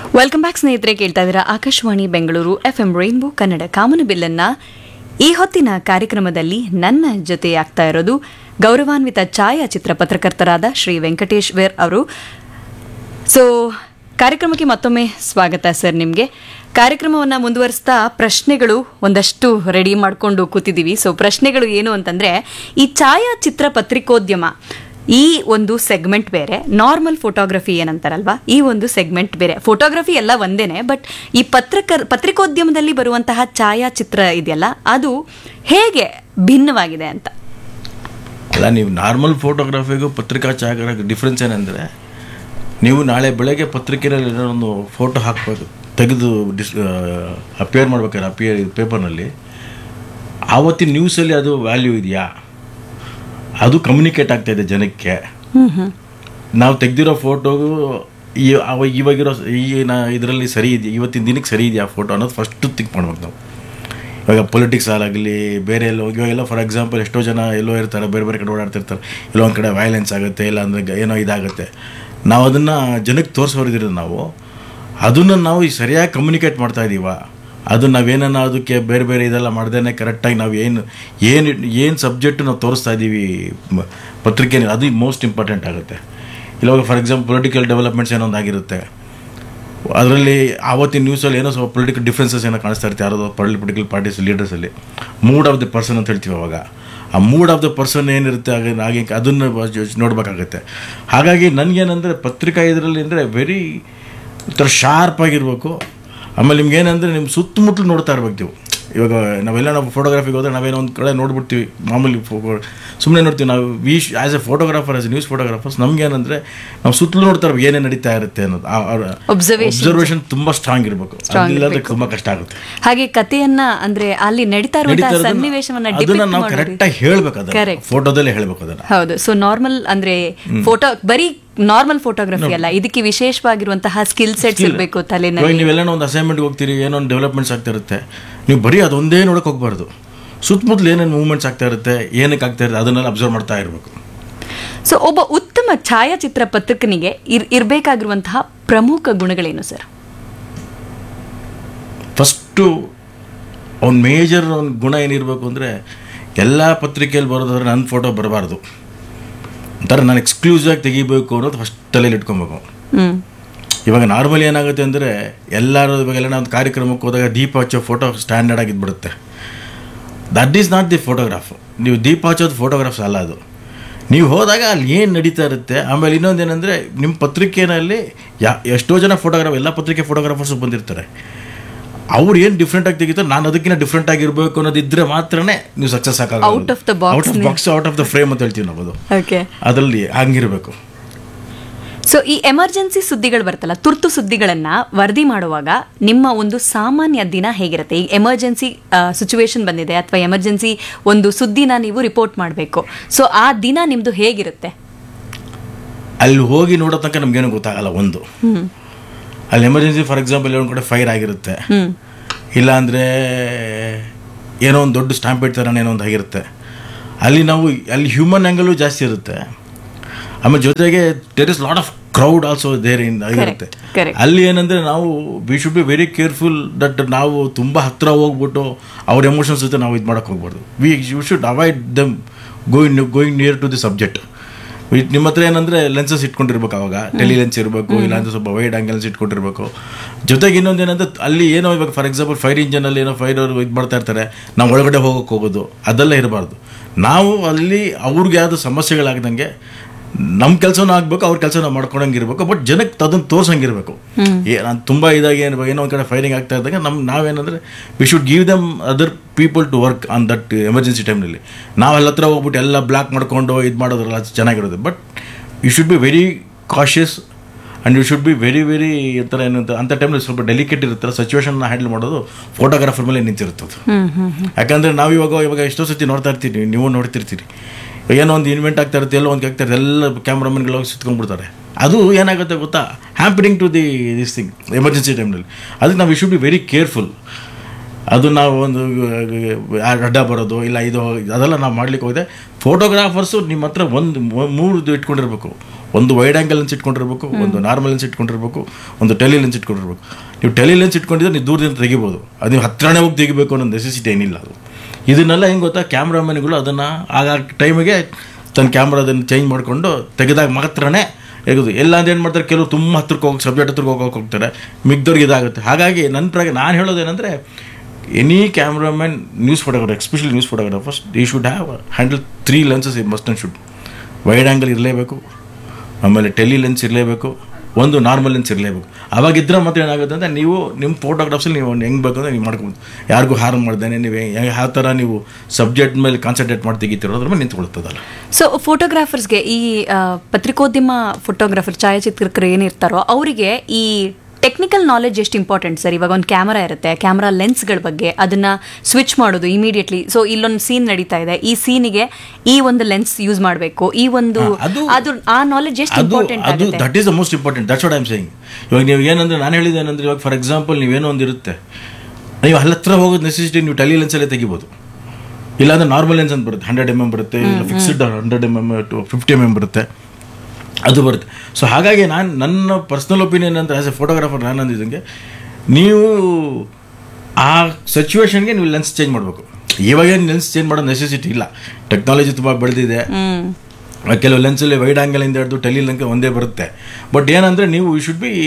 Welcome back ಸ್ನೇಹಿತರೆ ಕೇಳ್ತಾ ಇದ್ದೀರಾ Akashvani Bengaluru F M rainbow Kannada ಕಾಮನ ಬಿಲ್ಲನ್ನ ಈ ಹೊತ್ತಿನ ಕಾರ್ಯಕ್ರಮದಲ್ಲಿ ನನ್ನ ಜೊತೆ ಆಗ್ತಾ ಇರೋದು ಗೌರವಾನ್ವಿತ ಛಾಯಾಚಿತ್ರ ಪತ್ರಕರ್ತರಾದ ಶ್ರೀ ವೆಂಕಟೇಶ್ ವೇರ್ ಅವರು ಸೊ ಕಾರ್ಯಕ್ರಮಕ್ಕೆ ಮತ್ತೊಮ್ಮೆ ಸ್ವಾಗತ ಸರ್ ನಿಮಗೆ ಕಾರ್ಯಕ್ರಮವನ್ನು ಮುಂದುವರಿಸ್ತಾ ಪ್ರಶ್ನೆಗಳು ಒಂದಷ್ಟು ರೆಡಿ ಮಾಡಿಕೊಂಡು ಕೂತಿದ್ದೀವಿ ಸೊ ಪ್ರಶ್ನೆಗಳು ಏನು ಅಂತಂದರೆ ಈ ಛಾಯಾಚಿತ್ರ ಪತ್ರಿಕೋದ್ಯಮ ಈ ಒಂದು ಸೆಗ್ಮೆಂಟ್ ಬೇರೆ ನಾರ್ಮಲ್ ಫೋಟೋಗ್ರಫಿ ಏನಂತಾರಲ್ವಾ ಈ ಒಂದು ಸೆಗ್ಮೆಂಟ್ ಬೇರೆ ಫೋಟೋಗ್ರಫಿ ಎಲ್ಲ ಒಂದೇನೆ ಬಟ್ ಈ ಪತ್ರಕರ್ ಪತ್ರಿಕೋದ್ಯಮದಲ್ಲಿ ಬರುವಂತಹ ಛಾಯಾಚಿತ್ರ ಇದೆಯಲ್ಲ ಅದು ಹೇಗೆ ಭಿನ್ನವಾಗಿದೆ ಅಂತ ಅಲ್ಲ ನೀವು ನಾರ್ಮಲ್ ಫೋಟೋಗ್ರಫಿಗೂ ಪತ್ರಿಕಾ ಛಾಯಾಗ್ರಹ ಡಿಫ್ರೆನ್ಸ್ ಏನಂದರೆ ನೀವು ನಾಳೆ ಬೆಳಗ್ಗೆ ಪತ್ರಿಕೆಯಲ್ಲಿ ಏನೋ ಒಂದು ಫೋಟೋ ಹಾಕಬೇಕು ತೆಗೆದು ಡಿಸ್ ಅಪಿಯರ್ ಮಾಡ್ಬೇಕಾದ್ರೆ ಅಪಿಯರ್ ಪೇಪರ್ನಲ್ಲಿ ಆವತ್ತಿನ ನ್ಯೂಸಲ್ಲಿ ಅದು ವ್ಯಾಲ್ಯೂ ಇದೆಯಾ ಅದು ಕಮ್ಯುನಿಕೇಟ್ ಆಗ್ತಾ ಇದೆ ಜನಕ್ಕೆ ನಾವು ತೆಗ್ದಿರೋ ಫೋಟೋಗೂ ಈ ಅವ ಇವಾಗಿರೋ ಈ ನಾ ಇದರಲ್ಲಿ ಸರಿ ಇದೆಯಾ ಇವತ್ತಿನ ದಿನಕ್ಕೆ ಸರಿ ಇದೆಯಾ ಫೋಟೋ ಅನ್ನೋದು ಫಸ್ಟು ತಿಕ್ ಮಾಡ್ಬೇಕು ನಾವು ಇವಾಗ ಪೊಲಿಟಿಕ್ಸ್ ಆಗಲಿ ಬೇರೆ ಎಲ್ಲೋ ಇವಾಗೆಲ್ಲ ಫಾರ್ ಎಕ್ಸಾಂಪಲ್ ಎಷ್ಟೋ ಜನ ಎಲ್ಲೋ ಇರ್ತಾರೆ ಬೇರೆ ಬೇರೆ ಕಡೆ ಓಡಾಡ್ತಿರ್ತಾರೆ ಎಲ್ಲೋ ಒಂದು ಕಡೆ ವೈಲೆನ್ಸ್ ಆಗುತ್ತೆ ಇಲ್ಲ ಅಂದರೆ ಏನೋ ಇದಾಗುತ್ತೆ ನಾವು ಅದನ್ನು ಜನಕ್ಕೆ ತೋರಿಸೋರಿದ್ದೀರ ನಾವು ಅದನ್ನು ನಾವು ಈ ಸರಿಯಾಗಿ ಕಮ್ಯುನಿಕೇಟ್ ಮಾಡ್ತಾ ಇದ್ದೀವ ಅದು ನಾವೇನನ್ನ ಅದಕ್ಕೆ ಬೇರೆ ಬೇರೆ ಇದೆಲ್ಲ ಮಾಡ್ದೇ ಕರೆಕ್ಟಾಗಿ ನಾವು ಏನು ಏನು ಏನು ಸಬ್ಜೆಕ್ಟ್ ನಾವು ತೋರಿಸ್ತಾ ಇದ್ದೀವಿ ಮ- ಪತ್ರಿಕೆಯಲ್ಲಿ ಅದು ಮೋಸ್ಟ್ ಇಂಪಾರ್ಟೆಂಟ್ ಆಗುತ್ತೆ ಇವಾಗ ಫಾರ್ ಎಕ್ಸಾಂಪಲ್ ಪೊಲಿಟಿಕಲ್ ಡೆವಲಪ್ಮೆಂಟ್ಸ್ ಏನೋ ಒಂದು ಆಗಿರುತ್ತೆ ಅದರಲ್ಲಿ ಆವತ್ತಿನ ನ್ಯೂಸಲ್ಲಿ ಏನೋ ಸ್ವಲ್ಪ ಪೊಲಿಟಿಕಲ್ ಡಿಫ್ರೆನ್ಸಸ್ ಏನೋ ಕಾಣಿಸ್ತಾ ಇರುತ್ತೆ ಯಾರೋ ಪೊಲಿಟಿಕಲ್ ಪಾರ್ಟೀಸ್ ಲೀಡರ್ಸಲ್ಲಿ ಮೂಡ್ ಆಫ್ ದ ಪರ್ಸನ್ ಅಂತ ಹೇಳ್ತೀವಿ ಅವಾಗ ಆ ಮೂಡ್ ಆಫ್ ದ ಪರ್ಸನ್ ಏನಿರುತ್ತೆ ಆಗ ಹಾಗೆ ಅದನ್ನು ನೋಡಬೇಕಾಗತ್ತೆ ಹಾಗಾಗಿ ನನಗೇನಂದರೆ ಪತ್ರಿಕಾ ಇದರಲ್ಲಿ ಅಂದರೆ ವೆರಿ ಒಂಥರ ಶಾರ್ಪ್ ಆಗಿರ್ಬೇಕು ಆಮೇಲೆ ನಿಮ್ಗೆ ಏನಂದರೆ ನಿಮ್ಮ ಸುತ್ತಮುತ್ತಲು ನೋಡ್ತಾ ಇರ್ಬೇಕು ನೀವು ಇವಾಗ ನಾವೆಲ್ಲ ನಾವು ಫೋಟೋಗ್ರಫಿಗೆ ಹೋದ್ರೆ ನಾವೇನೋ ಒಂದು ಕಡೆ ನೋಡ್ಬಿಡ್ತೀವಿ ಮಾಮೂಲಿ ಸುಮ್ಮನೆ ನೋಡ್ತೀವಿ ನಾವು we as a photographer as a news photographers ನಮ್ಗೆ ಏನಂದರೆ ನಾವು ಸುತ್ತಲೂ ನೋಡ್ತಾ ಇರ್ಬೇಕು ಏನೇನು ನಡೀತಾ ಇರುತ್ತೆ ಅನ್ನೋದು Observation. ಅಬ್ಸರ್ವೇಷನ್ ತುಂಬ ಸ್ಟ್ರಾಂಗ್ ಇರಬೇಕು Strong ಅದಿಲ್ಲದ್ರೆ ಇರ್ಬೇಕು. ತುಂಬ ಕಷ್ಟ ಆಗುತ್ತೆ ಹಾಗೆ ಕಥೆಯನ್ನ ಅಂದ್ರೆ ಅಲ್ಲಿ ನಡೀತಾ ನಡೀತಾ ಇರುವಂತಹ ಇರೋದನ್ನ- ಸನ್ನಿವೇಶವನ್ನ ಅದನ್ನ depict ನಾವು ಮಾಡೋದು. ಕರೆಕ್ಟಾಗಿ ಹೇಳ್ಬೇಕು ಅದನ್ನ Correct. ಫೋಟೋದಲ್ಲೇ ಹೇಳ್ಬೇಕು ಅದನ್ನ ಹೌದು ಸೊ ನಾರ್ಮಲ್ ಅಂದ್ರೆ ಫೋಟೋ ಬರೀ ನಾರ್ಮಲ್ ಫೋಟೋಗ್ರಫಿ ಅಲ್ಲ ಇದಕ್ಕೆ ವಿಶೇಷವಾಗಿರುವಂತಹ ಸ್ಕಿಲ್ ಸೆಟ್ಸ್ ಇರಬೇಕು ಇವಾಗ ತಲೆನಲ್ಲಿ ನೀವೆಲ್ಲ ಒಂದು ಅಸೈನ್ಮೆಂಟ್ಗೆ ಹೋಗ್ತೀರಿ ಏನೋ ಒಂದು ಡೆವಲಪ್ಮೆಂಟ್ಸ್ ಆಗ್ತಾ ಇರುತ್ತೆ ನೀವು ಬರೀ ಅದೊಂದೇ ನೋಡಕ್ಕೆ ಹೋಗ್ಬಾರ್ದು ಸುತ್ತಮುತ್ತಲು ಏನೇನು ಮೂವ್ಮೆಂಟ್ಸ್ ಆಗ್ತಾ ಇರುತ್ತೆ ಏನಕ್ಕೆ ಆಗ್ತಾ ಇರುತ್ತೆ ಅದನ್ನೆಲ್ಲ ಅಬ್ಸರ್ವ್ ಮಾಡ್ತಾ ಇರಬೇಕು ಸೊ ಒಬ್ಬ ಉತ್ತಮ ಛಾಯಾಚಿತ್ರ ಪತ್ರಕನಿಗೆ ಇರ್ ಇರಬೇಕಾಗಿರುವಂತಹ ಪ್ರಮುಖ ಗುಣಗಳೇನು ಸರ್ ಫಸ್ಟು ಅವ್ನ ಮೇಜರ್ ಅವ್ನ ಗುಣ ಏನಿರಬೇಕು ಅಂದರೆ ಎಲ್ಲ ಪತ್ರಿಕೆಯಲ್ಲಿ ಬರೋದಾದ್ರೆ ನನ್ನ ಫೋಟೋ ಬರಬಾರ್ದು ಒಂಥರ ನಾನು ಎಕ್ಸ್ಕ್ಲೂಸಿವ್ ಆಗಿ ತೆಗಿಬೇಕು ಅನ್ನೋದು ಫಸ್ಟ್ ತಲೆಯಲ್ಲಿ ಇಟ್ಕೊಬೇಕು ಹ್ಮ್ ಇವಾಗ ನಾರ್ಮಲಿ ಏನಾಗುತ್ತೆ ಅಂದರೆ ಎಲ್ಲರೂ ಇವಾಗೆಲ್ಲ ಒಂದು ಕಾರ್ಯಕ್ರಮಕ್ಕೆ ಹೋದಾಗ ದೀಪ ಹಚ್ಚೋ ಫೋಟೋ ಸ್ಟ್ಯಾಂಡರ್ಡ್ ಆಗಿದ್ಬಿಡುತ್ತೆ that is not the photograph ನೀವು ದೀಪ ಹಚ್ಚೋದು ಫೋಟೋಗ್ರಾಫ್ಸ್ ಅಲ್ಲ ಅದು ನೀವು ಹೋದಾಗ ಅಲ್ಲಿ ಏನು ನಡೀತಾ ಇರುತ್ತೆ ಆಮೇಲೆ ಇನ್ನೊಂದೇನೆಂದರೆ ನಿಮ್ಮ ಪತ್ರಿಕೆಯಲ್ಲಿ ಯಾ ಎಷ್ಟೋ ಜನ ಫೋಟೋಗ್ರಾಫ್ ಎಲ್ಲ ಪತ್ರಿಕೆ ಫೋಟೋಗ್ರಾಫರ್ಸು ಬಂದಿರ್ತಾರೆ ಅವ್ರು ಏನು ಡಿಫ್ರೆಂಟ್ ಆಗಿ ತೆಗಿತಾರೆ ನಾನು ಅದಕ್ಕಿಂತ ಡಿಫ್ರೆಂಟ್ ಆಗಿರಬೇಕು ಅನ್ನೋದಿದ್ರೆ ಮಾತ್ರನೇ ನೀವು ಸಕ್ಸಸ್ ಆಗ Out of the box out of box out of the frame ಅಂತ ಹೇಳ್ತೀವಿ ನಾವು ಅದು ಓಕೆ ಅದರಲ್ಲಿ ಹಂಗಿರಬೇಕು ಸೊ ಈ ಎಮರ್ಜೆನ್ಸಿ ಸುದ್ದಿಗಳು ಬರ್ತಲ್ಲ ತುರ್ತು ಸುದ್ದಿಗಳನ್ನ ವರದಿ ಮಾಡುವಾಗ ನಿಮ್ಮ ಒಂದು ಸಾಮಾನ್ಯ ದಿನ ಹೇಗಿರುತ್ತೆ ಈಗ ಎಮರ್ಜೆನ್ಸಿ ಸಿಚುವೇಶನ್ ಬಂದಿದೆ ಅಥವಾ ಎಮರ್ಜೆನ್ಸಿ ಒಂದು ಸುದ್ದಿನ ನೀವು ರಿಪೋರ್ಟ್ ಮಾಡಬೇಕು ಸೊ ಆ ದಿನ ನಿಮ್ದು ಹೇಗಿರುತ್ತೆ ಅಲ್ಲಿ ಹೋಗಿ ನೋಡೋ ತನಕ ನಮ್ಗೇನು ಗೊತ್ತಾಗಲ್ಲ ಒಂದು ಹ್ಮ್ ಅಲ್ಲಿ ಎಮರ್ಜೆನ್ಸಿ ಫಾರ್ ಎಕ್ಸಾಂಪಲ್ ಒಂದು ಕಡೆ ಫೈರ್ ಆಗಿರುತ್ತೆ ಹ್ಮ್ ಇಲ್ಲ ಅಂದರೆ ಏನೋ ಒಂದು ದೊಡ್ಡ ಸ್ಟ್ಯಾಂಪೇಟ್ ಥರನೇ ಏನೋ ಒಂದು ಆಗಿರುತ್ತೆ ಅಲ್ಲಿ ನಾವು ಅಲ್ಲಿ ಹ್ಯೂಮನ್ ಆ್ಯಂಗಲು ಜಾಸ್ತಿ ಇರುತ್ತೆ ಆಮೇಲೆ ಜೊತೆಗೆ there is lot of crowd also there in ಆಗಿರುತ್ತೆ correct. ಅಲ್ಲಿ ಏನಂದರೆ ನಾವು we should be very careful that ನಾವು ತುಂಬ ಹತ್ತಿರ ಹೋಗ್ಬಿಟ್ಟು ಅವ್ರ ಎಮೋಷನ್ಸ್ ಜೊತೆ ನಾವು ಇದು ಮಾಡೋಕ್ಕೆ ಹೋಗ್ಬಾರ್ದು we you should avoid them going going near to the subject ನಿಮ್ಮ ಹತ್ರ ಏನಂದರೆ ಲೆನ್ಸಸ್ ಇಟ್ಕೊಂಡಿರ್ಬೇಕು ಅವಾಗ ಟೆಲಿ ಲೆನ್ಸ್ ಇರಬೇಕು ಇಲ್ಲಾಂದ್ರೆ ಸ್ವಲ್ಪ ವೈಡ್ ಆಂಗಲ್ಸ್ ಇಟ್ಕೊಂಡಿರ್ಬೇಕು ಜೊತೆಗೆ ಇನ್ನೊಂದು ಏನಂದ್ರೆ ಅಲ್ಲಿ ಏನೋ ಇವಾಗ ಫಾರ್ ಎಕ್ಸಾಂಪಲ್ ಫೈರ್ ಇಂಜನಲ್ಲಿ ಏನೋ ಫೈರ್ ಅವರು ಇದು ಮಾಡ್ತಾ ಇರ್ತಾರೆ ನಾವು ಒಳಗಡೆ ಹೋಗೋಕೆ ಹೋಗೋದು ಅದೆಲ್ಲ ಇರಬಾರ್ದು ನಾವು ಅಲ್ಲಿ ಅವ್ರಿಗೆ ಯಾವುದು ಸಮಸ್ಯೆಗಳಾಗ್ದಂಗೆ ನಮ್ಮ ಕೆಲಸನೂ ಆಗಬೇಕು ಅವ್ರ ಕೆಲಸ ನಾವು ಮಾಡ್ಕೊಳಂಗೆ ಇರಬೇಕು ಬಟ್ ಜನಕ್ಕೆ ಅದನ್ನು ತೋರ್ಸಂಗಿರ್ಬೇಕು ಏ ನಾನು ತುಂಬ ಇದಾಗಿ ಏನು ಏನೋ ಒಂದು ಕಡೆ ಫೈರಿಂಗ್ ಆಗ್ತಾ ಇದ್ದಾಗ ನಮ್ಮ ನಾವೇನಂದರೆ we should give them other people to work on that emergency ಟೈಮ್ನಲ್ಲಿ ನಾವು ಅಲ್ಲಿ ಹತ್ರ ಹೋಗ್ಬಿಟ್ಟು ಎಲ್ಲ ಬ್ಲಾಕ್ ಮಾಡ್ಕೊಂಡು ಇದು ಮಾಡೋದ್ರಲ್ಲ ಅದು ಚೆನ್ನಾಗಿರುತ್ತೆ but you should be very cautious and you should be very very ಥರ ಏನಂತ ಅಂಥ ಟೈಮಲ್ಲಿ ಸ್ವಲ್ಪ ಡೆಲಿಕೇಟ್ ಇರುತ್ತಲ್ಲ ಸಿಚುವೇಶನ್ನ ಹ್ಯಾಂಡಲ್ ಮಾಡೋದು ಫೋಟೋಗ್ರಾಫರ್ ಮೇಲೆ ನಿಂತಿರುತ್ತದೆ ಯಾಕಂದರೆ ನಾವು ಇವಾಗ ಇವಾಗ ಎಷ್ಟೋ ಸತಿ ನೋಡ್ತಾ ಇರ್ತೀರಿ ನೀವು ನೋಡ್ತಿರ್ತೀರಿ ಏನೋ ಒಂದು ಇನ್ವೆಂಟ್ ಆಗ್ತಾ ಇರುತ್ತೆ ಎಲ್ಲೋ ಒಂದು ಆಗ್ತಾ ಇರುತ್ತೆ ಎಲ್ಲ ಕ್ಯಾಮ್ರಾಮನ್ಗಳು ಹೋಗಿ ಸುತ್ಕೊಂಡ್ಬಿಡ್ತಾರೆ ಅದು ಏನಾಗುತ್ತೆ ಗೊತ್ತಾ hampering to the this thing emergency ಟೈಮ್ನಲ್ಲಿ ಅದಕ್ಕೆ ನಾವು you should be very careful ಅದು ನಾವು ಒಂದು ಅಡ್ಡ ಬರೋದು ಇಲ್ಲ ಇದು ಅದೆಲ್ಲ ನಾವು ಮಾಡ್ಲಿಕ್ಕೆ ಹೋಗಿದೆ ಫೋಟೋಗ್ರಾಫರ್ಸು ನಿಮ್ಮ ಹತ್ರ ಒಂದು ಮೂರು ಇಟ್ಕೊಂಡಿರ್ಬೇಕು ಒಂದು ವೈಡ್ ಆ್ಯಂಗಲ್ ಲೆನ್ಸ್ ಇಟ್ಕೊಂಡಿರ್ಬೇಕು ಒಂದು ನಾರ್ಮಲ್ ಲೆನ್ಸ್ ಇಟ್ಕೊಂಡಿರ್ಬೇಕು ಒಂದು ಟೆಲಿ ಲೆನ್ಸ್ ಇಟ್ಕೊಂಡಿರ್ಬೇಕು ನೀವು ಟೆಲಿ ಲೆನ್ಸ್ ಇಟ್ಕೊಂಡಿದ್ರೆ ನೀವು ದೂರದಿಂದ ತೆಗಿಬೋದು ಅದು ನೀವು ಹತ್ರನೇ ಹೋಗಿ ತೆಗಿಬೇಕು ಅನ್ನೋ ನೆಸೆಸಿಟಿ ಏನಿಲ್ಲ ಅದು ಇದನ್ನೆಲ್ಲ ಹೆಂಗೆ ಗೊತ್ತಾ ಕ್ಯಾಮ್ರಾಮನ್ಗಳು ಅದನ್ನು ಆಗ ಟೈಮಿಗೆ ತನ್ನ ಕ್ಯಾಮ್ರಾದನ್ನು ಚೇಂಜ್ ಮಾಡಿಕೊಂಡು ತೆಗೆದಾಗ ಮಾತ್ರನೇ ತೆಗೆದು ಎಲ್ಲ ಅಂದ್ರೆ ಏನು ಮಾಡ್ತಾರೆ ಕೆಲವರು ತುಂಬ ಹತ್ರಕ್ಕೆ ಹೋಗಿ ಸಬ್ಜೆಕ್ಟ್ ಹತ್ರಕ್ಕೆ ಹೋಗೋಕೆ ಹೋಗ್ತಾರೆ ಮಿಗ್ದವ್ರಿಗೆ ಇದಾಗುತ್ತೆ ಹಾಗಾಗಿ ನನ್ನ ಪ್ರಕಾರ ನಾನು ಹೇಳೋದೇನೆಂದರೆ any cameraman news photographer especially news photographers ಈ should have handle three lenses in must and should wide angle ಇರಲೇಬೇಕು ಆಮೇಲೆ ಟೆಲಿ ಲೆನ್ಸ್ ಇರಲೇಬೇಕು ಒಂದು ನಾರ್ಮಲ್ ಲೆನ್ಸ್ ಇರಲೇಬೇಕು ಅವಾಗಿದ್ದರೆ ಮತ್ತೆ ಏನಾಗುತ್ತೆ ಅಂದರೆ ನೀವು ನಿಮ್ಮ ಫೋಟೋಗ್ರಾಫ್ಸಲ್ಲಿ ನೀವು ಹೆಂಗೆ ಬೇಕು ಅಂದರೆ ನೀವು ಮಾಡ್ಕೊಂಡು ಯಾರಿಗೂ ಹಾರ್ಮ್ ಮಾಡ್ದೇನೆ ನೀವು ಹೆಂಗೆ ಯಾವ ಥರ ನೀವು ಸಬ್ಜೆಕ್ಟ್ ಮೇಲೆ ಕಾನ್ಸಂಟ್ರೇಟ್ ಮಾಡಿ ತೆಗಿತಿರೋದ್ರ ಮೇಲೆ ನಿಂತ್ಕೊಳ್ತದಲ್ಲ ಸೊ ಫೋಟೋಗ್ರಾಫರ್ಸ್ಗೆ ಈ ಆ, ಪತ್ರಿಕೋದ್ಯಮ ಫೋಟೋಗ್ರಾಫರ್ ಛಾಯಾಚಿತ್ರಕರು ಏನಿರ್ತಾರೋ ಅವರಿಗೆ ಈ ಟೆಕ್ನಿಕಲ್ ನಾಲೆಜ್ ಎಷ್ಟು ಇಂಪಾರ್ಟೆಂಟ್ ಸರ್ ಇವಾಗ ಒಂದು ಕ್ಯಾಮರಾ ಇರುತ್ತೆ ಕ್ಯಾಮರಾ ಲೆನ್ಸ್ಗಳ ಬಗ್ಗೆ ಅದನ್ನ ಸ್ವಿಚ್ ಮಾಡೋದು ಇಮಿಡಿಯೇಟ್ಲಿ ಸೊ ಇಲ್ಲೊಂದು ಸೀನ್ ನಡೀತಾ ಇದೆ ಈ ಸೀನಿಗೆ ಈ ಒಂದು ಲೆನ್ಸ್ ಯೂಸ್ ಮಾಡಬೇಕು ಈ ಒಂದು ಹಾ, ಅದು- ಅದು ಆ ನಾಲೆಜ್ ಎಷ್ಟು ಅದು ಇಂಪಾರ್ಟೆಂಟ್ ಅದು ಆಗುತ್ತೆ that is the most important that's what I'm saying ಇವಾಗ ನೀವು ಏನಂದ್ರೆ ನಾನು ಹೇಳಿದೆ ಏನಂದ್ರೆ ಇವಾಗ ಫಾರ್ ಎಕ್ಸಾಂಪಲ್ ನೀವೇನೋ ಒಂದು ಇರುತ್ತೆ ನೀವು ಅಲ್ಲಿ ಹತ್ರ ಹೋಗೋದು ನೆಸೆಸಿಟಿ ನೀವು ಟೆಲಿ ಲೆನ್ಸಲ್ಲೇ ತೆಗಿಬೋದು ಇಲ್ಲಾಂದ್ರೆ ನಾರ್ಮಲ್ ಲೆನ್ಸ್ ಅಂತ ಬರುತ್ತೆ ಹಂಡ್ರೆಡ್ ಎಮ್ ಎಮ್ ಬರುತ್ತೆ ಇಲ್ಲ fixed hundred M M to fifty M M ಬರುತ್ತೆ ಅದು ಬರುತ್ತೆ ಸೊ ಹಾಗಾಗಿ ನಾನು ನನ್ನ ಪರ್ಸ್ನಲ್ ಒಪಿನಿಯನ್ ಅಂತ ಆ್ಯಸ್ ಎ ಫೋಟೋಗ್ರಾಫರ್ ನಾನು ಅಂದಿದ್ದಂಗೆ ನೀವು ಆ ಸಿಚುವೇಶನ್ಗೆ ನೀವು ಲೆನ್ಸ್ ಚೇಂಜ್ ಮಾಡಬೇಕು ಇವಾಗ ಲೆನ್ಸ್ ಚೇಂಜ್ ಮಾಡೋ ನೆಸೆಸಿಟಿ ಇಲ್ಲ ಟೆಕ್ನಾಲಜಿ ತುಂಬ ಬೆಳೆದಿದೆ ಹ್ಮ್ ಕೆಲವು ಲೆನ್ಸಲ್ಲಿ ವೈಡ್ ಆ್ಯಂಗಲಿಂದ ಹಿಡಿದು ಟೆಲಿ ಲೆನ್ಸ್ ಒಂದೇ ಬರುತ್ತೆ ಬಟ್ ಏನಂದರೆ ನೀವು ಯು ಶುಡ್ ಬಿ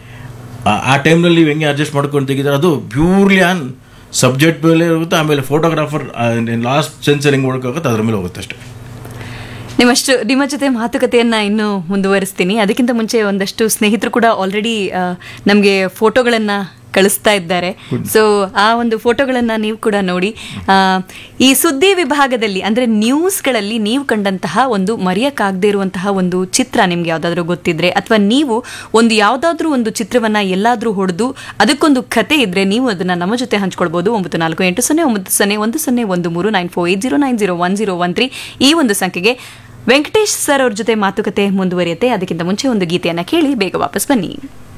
ಆ ಟೈಮ್ನಲ್ಲಿ ನೀವು ಹೆಂಗೆ ಅಡ್ಜಸ್ಟ್ ಮಾಡ್ಕೊಂಡು ತೆಗಿದ್ರೆ ಅದು ಪ್ಯೂರ್ಲಿ ಆನ್ ಸಬ್ಜೆಕ್ಟ್ ಮೇಲೆ ಇರುತ್ತೆ ಆಮೇಲೆ ಫೋಟೋಗ್ರಾಫರ್ ಲಾಸ್ಟ್ ಸೆನ್ಸರ್ ಹೆಂಗೆ ಹೋಗುತ್ತೆ ಅದ್ರ ಮೇಲೆ ಹೋಗುತ್ತೆ ಅಷ್ಟೇ ನಿಮ್ಮಷ್ಟು ನಿಮ್ಮ ಜೊತೆ ಮಾತುಕತೆಯನ್ನ ಇನ್ನು ಮುಂದುವರಿಸ್ತೀನಿ ಅದಕ್ಕಿಂತ ಮುಂಚೆ ಒಂದಷ್ಟು ಸ್ನೇಹಿತರು ಕೂಡ ಆಲ್ರೆಡಿ ನಮಗೆ ಫೋಟೋಗಳನ್ನ ಕಳಿಸ್ತಾ ಇದ್ದಾರೆ ಸೊ ಆ ಒಂದು ಫೋಟೋಗಳನ್ನ ನೀವು ಕೂಡ ನೋಡಿ ಆ, ಈ ಸುದ್ದಿ ವಿಭಾಗದಲ್ಲಿ ಅಂದ್ರೆ ನ್ಯೂಸ್ಗಳಲ್ಲಿ ನೀವು ಕಂಡಂತಹ ಒಂದು ಮರೆಯಕ್ಕಾಗದೇ ಇರುವಂತಹ ಒಂದು ಚಿತ್ರ ನಿಮ್ಗೆ ಯಾವ್ದಾದ್ರು ಗೊತ್ತಿದ್ರೆ ಅಥವಾ ನೀವು ಒಂದು ಯಾವ್ದಾದ್ರೂ ಒಂದು ಚಿತ್ರವನ್ನ ಎಲ್ಲಾದ್ರೂ ಹೊಡೆದು ಅದಕ್ಕೊಂದು ಕತೆ ಇದ್ರೆ ನೀವು ಅದನ್ನ ನಮ್ಮ ಜೊತೆ ಹಂಚ್ಕೊಳ್ಬಹುದು ಒಂಬತ್ತು ನಾಲ್ಕು ಎಂಟು ಸೊನ್ನೆ ಒಂಬತ್ತು ಸೊನ್ನೆ ಒಂದು ಸೊನ್ನೆ ಒಂದು ಮೂರು nine four eight zero nine zero one zero one three ಈ ಒಂದು ಸಂಖ್ಯೆಗೆ ವೆಂಕಟೇಶ್ ಸರ್ ಅವ್ರ ಜೊತೆ ಮಾತುಕತೆ ಮುಂದುವರಿಯುತ್ತೆ ಅದಕ್ಕಿಂತ ಮುಂಚೆ ಒಂದು ಗೀತೆಯನ್ನ ಕೇಳಿ ಬೇಗ ವಾಪಸ್ ಬನ್ನಿ